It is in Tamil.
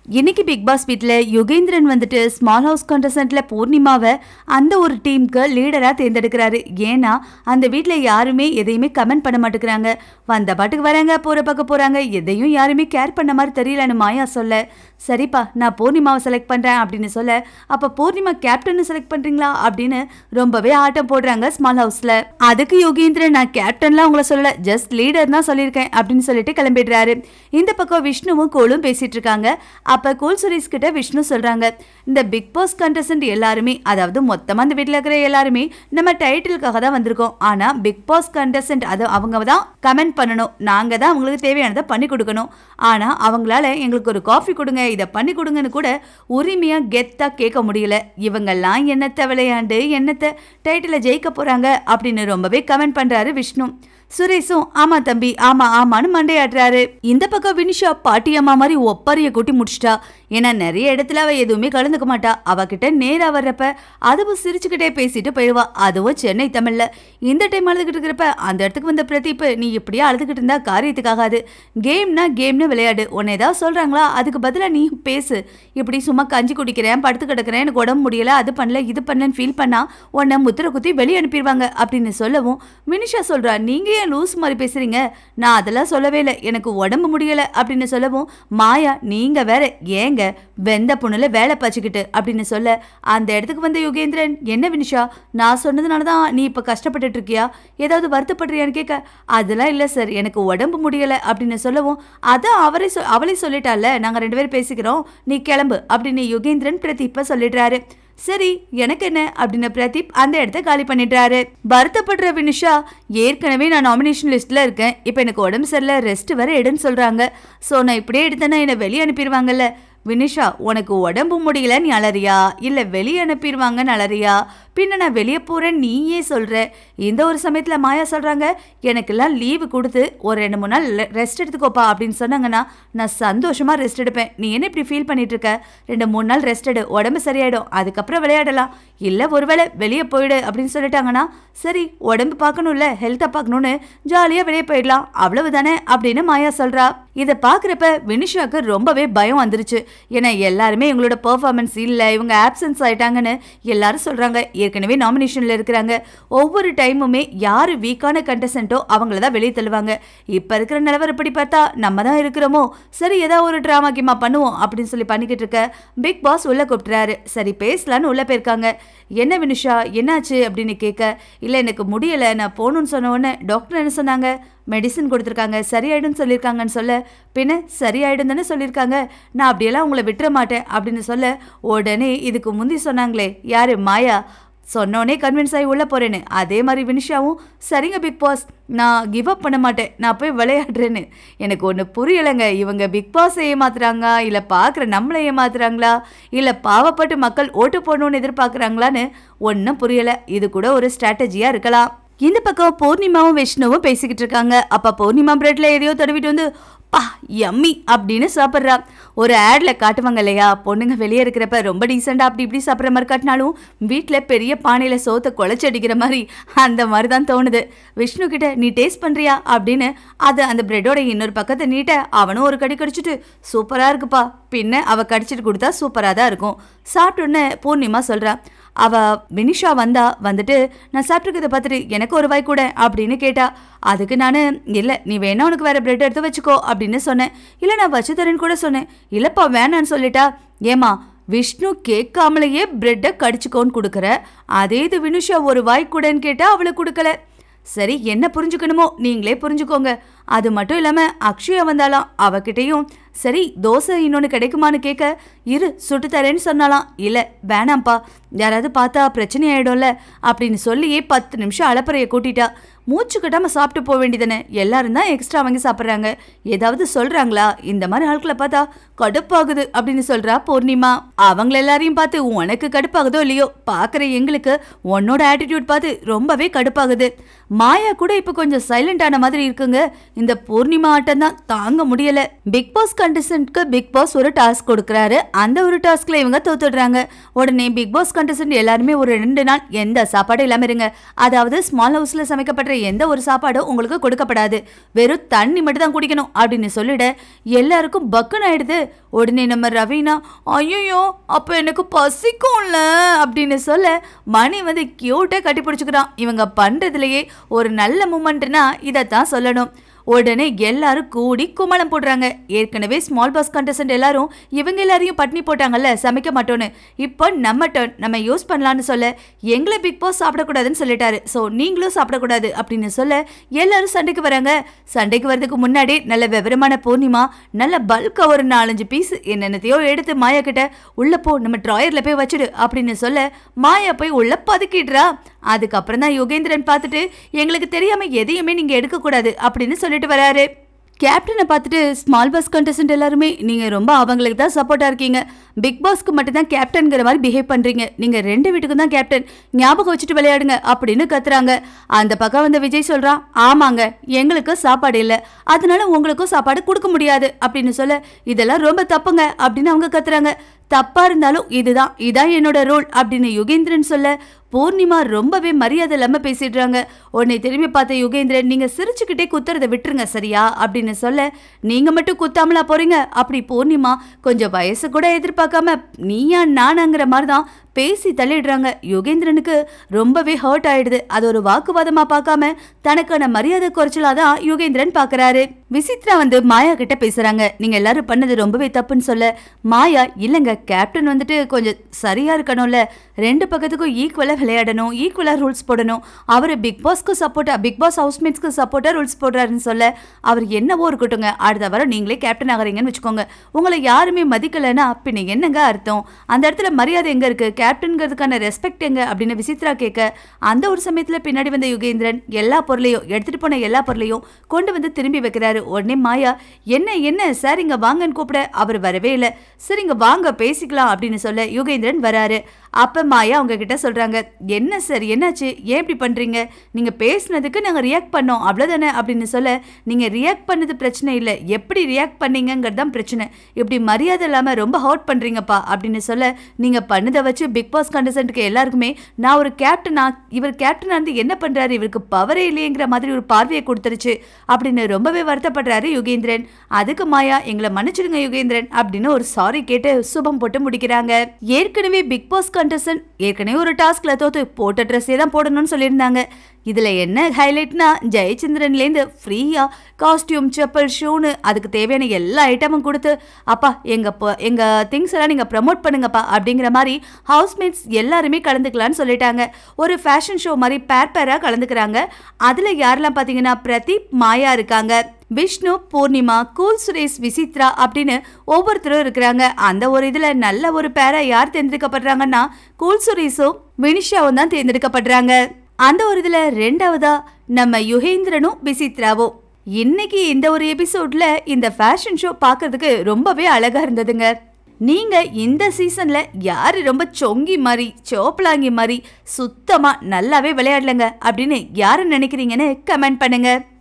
இன்னைக்கு பிக் பாஸ் வீட்டில் யுகேந்திரன் வந்துட்டு ஸ்மால் ஹவுஸ் கண்டஸ்டன்ட்ல பூர்ணிமாவை அந்த ஒரு டீமுக்கு லீடராக தேர்ந்தெடுக்கிறாரு ஏன்னா அந்த வீட்டில் யாருமே எதையுமே கமெண்ட் பண்ண மாட்டேங்கிறாங்க வந்த பாட்டுக்கு வராங்க போகிற பக்கம் போகிறாங்க எதையும் யாருமே கேர் பண்ண மாதிரி தெரியலன்னு மாயா சொல்ல சரிப்பா நான் பூர்ணிமாவை செலக்ட் பண்ணுறேன் அப்படின்னு சொல்ல அப்போ பூர்ணிமா கேப்டன் செலக்ட் பண்ணுறீங்களா அப்படின்னு ரொம்பவே ஆட்டம் போடுறாங்க ஸ்மால் ஹவுஸில் அதுக்கு யோகேந்திரன் நான் கேப்டன்லாம் உங்களை சொல்லல ஜஸ்ட் லீடர் தான் சொல்லியிருக்கேன் அப்படின்னு சொல்லிட்டு கிளம்பிடுறாரு இந்த பக்கம் விஷ்ணுவும் கோலும் பேசிட்டு இருக்காங்க அப்ப கோல் சுரேஷ் கிட்ட விஷ்ணு சொல்றாங்க இந்த பிக் பாஸ் கண்டஸ்டன்ட் எல்லாருமே அதாவது மொத்தமா அந்த வீட்டில் இருக்கிற எல்லாருமே நம்ம டைட்டிலுக்காக தான் வந்திருக்கோம் ஆனா பிக் பாஸ் கண்டஸ்டன்ட் அது அவங்க தான் கமெண்ட் பண்ணணும் நாங்க தான் அவங்களுக்கு தேவையானதை பண்ணி கொடுக்கணும் ஆனா அவங்களால எங்களுக்கு ஒரு காஃபி கொடுங்க இதை பண்ணி கொடுங்கன்னு கூட உரிமையா கெத்தா கேட்க முடியல இவங்கெல்லாம் என்னத்தை விளையாண்டு என்னத்தை டைட்டில ஜெயிக்க போறாங்க அப்படின்னு ரொம்பவே கமெண்ட் பண்றாரு விஷ்ணு சுரேஷும் ஆமா தம்பி ஆமா ஆமான்னு மண்டையாடுறாரு இந்த பக்கம் வினிஷா பாட்டி அம்மா மாதிரி ஒப்பரிய கூட்டி முடிச்சிட்டா ஏன்னா நிறைய இடத்துல அவ எதுவுமே கலந்துக்க மாட்டா அவகிட்ட நேரா வர்றப்ப அதுவும் சிரிச்சுக்கிட்டே பேசிட்டு போயிடுவா அதுவும் சென்னை தமிழ்ல இந்த டைம் அழுதுகிட்டு இருக்கிறப்ப அந்த இடத்துக்கு வந்த பிரதீப் நீ இப்படியே அழுதுகிட்டு இருந்தா காரியத்துக்காகாது கேம்னா கேம்னு விளையாடு உன்னை ஏதாவது சொல்றாங்களா அதுக்கு பதிலா நீ பேசு இப்படி சும்மா கஞ்சி குடிக்கிறேன் படுத்து கிடக்கிறேன் எனக்கு உடம்பு முடியல அது பண்ணல இது பண்ணலன்னு ஃபீல் பண்ணா உன்னை முத்திர குத்தி வெளியே அனுப்பிடுவாங்க அப்படின்னு சொல்லவும் வினிஷா சொல்றா நீங்க ஏன் லூஸ் மாதிரி பேசுறீங்க நான் அதெல்லாம் சொல்லவே இல்லை எனக்கு உடம்பு முடியல அப்படின்னு சொல்லவும் மாயா நீங்க வேற ஏங்க வெந்த புண்ணுல வேலை பச்சுக்கிட்டு அப்படின்னு சொல்ல அந்த இடத்துக்கு வந்த யுகேந்திரன் என்ன வினிஷா நான் சொன்னதுனால தான் நீ இப்ப கஷ்டப்பட்டுட்டு இருக்கியா ஏதாவது வருத்தப்படுறியான்னு கேட்க அதெல்லாம் இல்லை சார் எனக்கு உடம்பு முடியல அப்படின்னு சொல்லவும் அதான் அவரே சொ அவளே சொல்லிட்டால நாங்க ரெண்டு பேரும் பேசிக்கிறோம் நீ கிளம்பு அப்படின்னு யுகேந்திரன் பிரதீப்ப சொல்லிடுறாரு சரி எனக்கு என்ன அப்படின்னு பிரதீப் அந்த இடத்த காலி பண்ணிடுறாரு வருத்தப்படுற வினிஷா ஏற்கனவே நான் நாமினேஷன் லிஸ்ட்ல இருக்கேன் இப்போ எனக்கு உடம்பு சரியில்லை ரெஸ்ட் வர எடுன்னு சொல்றாங்க ஸோ நான் இப்படியே எடுத்தேன்னா என்னை வெளியே அனுப்பிடுவாங்கல்ல வினிஷா உனக்கு உடம்பு முடியல நீ அலறியா இல்லை வெளியே அனுப்பிடுவாங்கன்னு அலறியா பின்ன நான் வெளியே போகிறேன் நீயே சொல்கிற இந்த ஒரு சமயத்தில் மாயா சொல்கிறாங்க எனக்கெல்லாம் லீவு கொடுத்து ஒரு ரெண்டு மூணு நாள் ரெஸ்ட் எடுத்துக்கோப்பா அப்படின்னு சொன்னாங்கன்னா நான் சந்தோஷமாக ரெஸ்ட் எடுப்பேன் நீ என்ன இப்படி ஃபீல் பண்ணிட்டு இருக்க ரெண்டு மூணு நாள் ரெஸ்ட் எடு உடம்பு சரியாயிடும் அதுக்கப்புறம் விளையாடலாம் இல்லை ஒருவேளை வெளியே போயிடு அப்படின்னு சொல்லிட்டாங்கன்னா சரி உடம்பு பார்க்கணும்ல ஹெல்த்தை பார்க்கணும்னு ஜாலியாக வெளியே போயிடலாம் அவ்வளவுதானே அப்படின்னு மாயா சொல்கிறா இதை பார்க்குறப்ப வினிஷாக்கு ரொம்பவே பயம் வந்துருச்சு ஏன்னா எல்லாருமே இவங்களோட பெர்ஃபார்மன்ஸ் இல்லை இவங்க ஆப்சன்ஸ் ஆயிட்டாங்கன்னு எல்லாரும் சொல்கிறாங்க ஏற்கனவே நாமினேஷனில் இருக்கிறாங்க ஒவ்வொரு டைமுமே யார் வீக்கான கண்டஸ்டன்ட்டோ அவங்கள தான் வெளியே தள்ளுவாங்க இப்போ இருக்கிற நிலவரப்படி பார்த்தா நம்ம தான் இருக்கிறோமோ சரி ஏதாவது ஒரு ட்ராமா கேமா பண்ணுவோம் அப்படின்னு சொல்லி பண்ணிக்கிட்டு இருக்க பிக் பாஸ் உள்ள கூப்பிட்டுறாரு சரி பேசலான்னு உள்ள போயிருக்காங்க என்ன வினுஷா என்னாச்சு அப்படின்னு கேட்க இல்லை எனக்கு முடியலை நான் போகணும்னு சொன்ன உடனே டாக்டர் என்ன சொன்னாங்க மெடிசன் கொடுத்துருக்காங்க சரியாயிடும்னு சொல்லியிருக்காங்கன்னு சொல்ல பின்ன சரியாயிடும் தானே சொல்லியிருக்காங்க நான் அப்படியெல்லாம் உங்களை விட்டுற மாட்டேன் அப்படின்னு சொல்ல உடனே இதுக்கு முந்தி சொன்னாங்களே யாரு மாயா சொன்னோனே கன்வின்ஸ் ஆகி உள்ள போறேன்னு அதே மாதிரி வினிஷாவும் சரிங்க பிக் பாஸ் நான் கிவ் அப் பண்ண மாட்டேன் நான் போய் விளையாடுறேன்னு எனக்கு ஒன்று புரியலைங்க இவங்க பிக் பாஸை ஏமாத்துறாங்க இல்லை பார்க்குற நம்மளை ஏமாத்துறாங்களா இல்லை பாவப்பட்டு மக்கள் ஓட்டு போடணும்னு எதிர்பார்க்குறாங்களான்னு ஒன்றும் புரியலை இது கூட ஒரு ஸ்ட்ராட்டஜியாக இருக்கலாம் இந்த பக்கம் பூர்ணிமாவும் விஷ்ணுவும் பேசிக்கிட்டு இருக்காங்க அப்ப பூர்ணிமா பிரெட்ல எதையோ தடவிட்டு வந்து பா யம்மி அப்படின்னு சாப்பிட்றா ஒரு ஆட்ல காட்டுவாங்க இல்லையா பொண்ணுங்க வெளியே இருக்கிறப்ப ரொம்ப டீசெண்டா அப்படி இப்படி சாப்பிட்ற மாதிரி காட்டினாலும் வீட்டில் பெரிய பானையில சோத்தை குழச்சி அடிக்கிற மாதிரி அந்த மாதிரி தான் தோணுது விஷ்ணு கிட்ட நீ டேஸ்ட் பண்றியா அப்படின்னு அது அந்த பிரெட்டோட இன்னொரு பக்கத்தை நீட்ட அவனும் ஒரு கடி கடிச்சிட்டு சூப்பரா இருக்குப்பா பின்ன அவ கடிச்சிட்டு கொடுத்தா சூப்பரா தான் இருக்கும் சாப்பிட்டோன்னே பூர்ணிமா சொல்றா அவ வினிஷா வந்தா வந்துட்டு நான் சாப்பிட்ருக்கதை பார்த்துட்டு எனக்கு ஒரு வாய் கூட அப்படின்னு கேட்டா அதுக்கு நான் இல்லை நீ வேணா உனக்கு வேற பிரெட் எடுத்து வச்சுக்கோ அப்படின்னு சொன்னேன் இல்லை நான் வச்சு தரேன்னு கூட சொன்னேன் இல்லைப்பா வேணான்னு சொல்லிட்டா ஏமா விஷ்ணு கேட்காமலேயே பிரெட்டை கடிச்சுக்கோன்னு கொடுக்குற அதே இது வினுஷா ஒரு வாய் கூடன்னு கேட்டா அவளுக்கு கொடுக்கல சரி என்ன புரிஞ்சுக்கணுமோ நீங்களே புரிஞ்சுக்கோங்க அது மட்டும் இல்லாம அக்ஷயா வந்தாலாம் அவகிட்டையும் சரி தோசை இன்னொன்று கிடைக்குமான்னு கேட்க இரு சுட்டு தரேன்னு சொன்னாலாம் இல்லை வேணாம்ப்பா யாராவது பார்த்தா பிரச்சனை ஆயிடும்ல அப்படின்னு சொல்லியே பத்து நிமிஷம் அலப்பறையை கூட்டிட்டா மூச்சு கட்டாம சாப்பிட்டு போக வேண்டியதானே எல்லாரும் தான் எக்ஸ்ட்ரா வாங்கி சாப்பிட்றாங்க ஏதாவது சொல்றாங்களா இந்த மாதிரி ஆட்களை பார்த்தா கடுப்பாகுது அப்படின்னு சொல்றா பூர்ணிமா அவங்கள எல்லாரையும் பார்த்து உனக்கு கடுப்பாகுதோ இல்லையோ பார்க்குற எங்களுக்கு உன்னோட ஆட்டிடியூட் பார்த்து ரொம்பவே கடுப்பாகுது மாயா கூட இப்போ கொஞ்சம் சைலண்ட் ஆன மாதிரி இருக்குங்க இந்த பூர்ணிமா ஆட்டம் தான் தாங்க முடியல பிக் பாஸ் கண்டஸ்டன்ட்க்கு பிக் பாஸ் ஒரு டாஸ்க் கொடுக்குறாரு அந்த ஒரு டாஸ்க்ல இவங்க தோத்துடுறாங்க உடனே பிக் பாஸ் கண்டஸ்டன்ட் எல்லாருமே ஒரு ரெண்டு நாள் எந்த சாப்பாடும் இல்லாம இருங்க அதாவது ஸ்மால் ஹவுஸ்ல சமைக்கப்பட்ட எந்த ஒரு சாப்பாடும் உங்களுக்கு கொடுக்கப்படாது வெறும் தண்ணி மட்டும் தான் குடிக்கணும் அப்படின்னு சொல்லிட எல்லாருக்கும் பக்குன்னு ஆயிடுது உடனே நம்ம ரவீனா ஐயோ அப்போ எனக்கு பசிக்கும்ல அப்படின்னு சொல்ல மணி வந்து கியூட்டாக கட்டி பிடிச்சிக்கிறான் இவங்க பண்ணுறதுலையே ஒரு நல்ல மூமெண்ட்னா இதைத்தான் சொல்லணும் உடனே எல்லாரும் கூடி கும்மலம் போடுறாங்க ஏற்கனவே ஸ்மால் பாஸ் கண்டஸ்டன்ட் எல்லாரும் இவங்க எல்லாரையும் பட்னி போட்டாங்கல்ல சமைக்க மாட்டோன்னு இப்போ நம்ம டர்ன் நம்ம யூஸ் பண்ணலான்னு சொல்ல எங்களை பிக் பாஸ் சாப்பிடக்கூடாதுன்னு சொல்லிட்டாரு ஸோ நீங்களும் சாப்பிடக்கூடாது அப்படின்னு சொல்ல எல்லாரும் சண்டைக்கு வராங்க சண்டைக்கு வரதுக்கு முன்னாடி நல்ல விவரமான பூர்ணிமா நல்ல பல்காக ஒரு நாலஞ்சு பீஸ் என்னென்னத்தையோ எடுத்து மாயா கிட்ட உள்ள போ நம்ம ட்ராயர்ல போய் வச்சிடு அப்படின்னு சொல்ல மாயா போய் உள்ள பதுக்கிடுறா அதுக்கப்புறம் தான் யோகேந்திரன் பார்த்துட்டு எங்களுக்கு தெரியாம எதையுமே நீங்க எடுக்கக்கூடாது அப்படின்னு சொல்லிட்டு வராரு கேப்டனை பார்த்துட்டு ஸ்மால் பாஸ் கண்டஸ்டன்ட் எல்லாருமே நீங்கள் ரொம்ப அவங்களுக்கு தான் சப்போர்ட்டாக இருக்கீங்க பிக் பாஸ்க்கு மட்டும்தான் கேப்டன்கிற மாதிரி பிஹேவ் பண்ணுறீங்க நீங்கள் ரெண்டு வீட்டுக்கும் தான் கேப்டன் ஞாபகம் வச்சுட்டு விளையாடுங்க அப்படின்னு கத்துறாங்க அந்த பக்கம் வந்து விஜய் சொல்கிறான் ஆமாங்க எங்களுக்கு சாப்பாடு இல்லை அதனால உங்களுக்கும் சாப்பாடு கொடுக்க முடியாது அப்படின்னு சொல்ல இதெல்லாம் ரொம்ப தப்புங்க அப்படின்னு அவங்க கத்துறாங்க தப்பா இருந்தாலும் இதுதான் இதான் என்னோட ரோல் அப்படின்னு யுகேந்திரன் சொல்ல பூர்ணிமா ரொம்பவே மரியாதை இல்லாம பேசிடுறாங்க உன்னை திரும்பி பார்த்த யுகேந்திரன் நீங்க சிரிச்சுக்கிட்டே குத்துறத விட்டுருங்க சரியா அப்படின்னு சொல்ல நீங்க மட்டும் குத்தாமலா போறீங்க அப்படி பூர்ணிமா கொஞ்சம் வயசு கூட எதிர்பார்க்காம நீயா நானாங்கிற மாதிரி தான் பேசி தள்ளிடுறாங்க யுகேந்திரனுக்கு ரொம்பவே ஹர்ட் ஆயிடுது அது ஒரு வாக்குவாதமா பார்க்காம தனக்கான மரியாதை குறைச்சலா தான் யுகேந்திரன் பாக்குறாரு விசித்ரா வந்து மாயா கிட்ட பேசுறாங்க நீங்க எல்லாரும் பண்ணது ரொம்பவே தப்புன்னு சொல்ல மாயா இல்லைங்க கேப்டன் வந்துட்டு கொஞ்சம் சரியா இருக்கணும்ல ரெண்டு பக்கத்துக்கும் ஈக்குவலா விளையாடணும் ஈக்குவலா ரூல்ஸ் போடணும் அவர் பிக் பாஸ்க்கு சப்போர்ட்டா பிக் பாஸ் ஹவுஸ்மேட்ஸ்க்கு சப்போர்ட்டா ரூல்ஸ் போடுறாருன்னு சொல்ல அவர் என்னவோ இருக்கட்டுங்க அடுத்த வாரம் நீங்களே கேப்டன் ஆகுறீங்கன்னு வச்சுக்கோங்க உங்களை யாருமே மதிக்கலைன்னா பின்ன என்னங்க அர்த்தம் அந்த இடத்துல மரியாதை எங்க இருக்கு கேப்டன்கிறதுக்கான ரெஸ்பெக்ட் எங்க அப்படின்னு விசித்ரா கேட்க அந்த ஒரு சமயத்துல பின்னாடி வந்த யுகேந்திரன் எல்லா பொருளையும் எடுத்துட்டு போன எல்லா பொருளையும் கொண்டு வந்து திரும்பி வைக்கிறாரு உடனே மாயா என்ன என்ன சார் இங்க வாங்கன்னு கூப்பிட அவர் வரவே இல்லை சரி இங்க வாங்க பேசிக்கலாம் அப்படின்னு சொல்ல யுகேந்திரன் வராரு அப்ப மாயா அவங்க கிட்ட சொல்றாங்க என்ன சார் என்னாச்சு ஏன் இப்படி பண்றீங்க நீங்க பேசுனதுக்கு நாங்க ரியாக்ட் பண்ணோம் அவ்வளவுதானே அப்படின்னு சொல்ல நீங்க ரியாக்ட் பண்ணது பிரச்சனை இல்லை எப்படி ரியாக்ட் பண்ணீங்கிறது தான் பிரச்சனை இப்படி மரியாதை இல்லாம ரொம்ப ஹர்ட் பண்றீங்கப்பா அப்படின்னு சொல்ல நீங்க பண்ணதை வச்சு பிக் பாஸ் கண்டஸ்டன்ட்க்கு எல்லாருக்குமே நான் ஒரு கேப்டனா இவர் கேப்டனா இருந்து என்ன பண்றாரு இவருக்கு பவரே இல்லையேங்கிற மாதிரி ஒரு பார்வையை கொடுத்துருச்சு அப்படின்னு ரொம்பவே வருத்தப்படுறாரு யுகேந்திரன் அதுக்கு மாயா எங்களை மன்னிச்சிடுங்க யுகேந்திரன் அப்படின்னு ஒரு சாரி கேட்டு சுபம் போட்டு முடிக்கிறாங்க ஏற்கனவே பிக் பாஸ் கண்டஸ்டன்ட் ஏற்கனவே ஒரு டாஸ்க்ல தோத்து போட்ட ட்ரெஸ்ஸே தான் போடணும்னு சொல்லியிருந்தாங்க இதுல என்ன ஹைலைட்னா ஜெயச்சந்திரன்லேருந்து ஃப்ரீயா காஸ்டியூம் செப்பல் ஷூன்னு அதுக்கு தேவையான எல்லா ஐட்டமும் கொடுத்து அப்பா எங்க பொ- எங்க திங்ஸ் எல்லாம் நீங்க ப்ரமோட் பண்ணுங்கப்பா அப்படிங்கிற மாதிரி ஹவுஸ்மேட்ஸ் எல்லாருமே கலந்துக்கலாம்னு சொல்லிட்டாங்க ஒரு ஃபேஷன் ஷோ மாதிரி பேர் பேரா கலந்துக்கிறாங்க அதுல யாரெல்லாம் பாத்தீங்கன்னா பிரதீப் மாயா இருக்காங்க விஷ்ணு பூர்ணிமா கூல் சுரேஷ் விசித்ரா அப்படின்னு ஒவ்வொருத்தரும் இருக்கிறாங்க அந்த ஒரு இதுல நல்ல ஒரு பேரை யார் தேர்ந்தெடுக்கப்படுறாங்கன்னா கூல் சுரேஷும் வினிஷாவும் தான் தேர்ந்தெடுக்கப்படுறாங்க அந்த ஒரு இதுல ரெண்டாவதா நம்ம யுகேந்திரனும் விசித்ராவும் இன்னைக்கு இந்த ஒரு எபிசோட்ல இந்த ஃபேஷன் ஷோ பார்க்கிறதுக்கு ரொம்பவே அழகா இருந்ததுங்க நீங்க இந்த சீசன்ல யாரு ரொம்ப சொங்கி மாதிரி சோப்பலாங்கி மாதிரி சுத்தமா நல்லாவே விளையாடலங்க அப்படின்னு யாரு நினைக்கிறீங்கன்னு கமெண்ட் பண்ணுங்க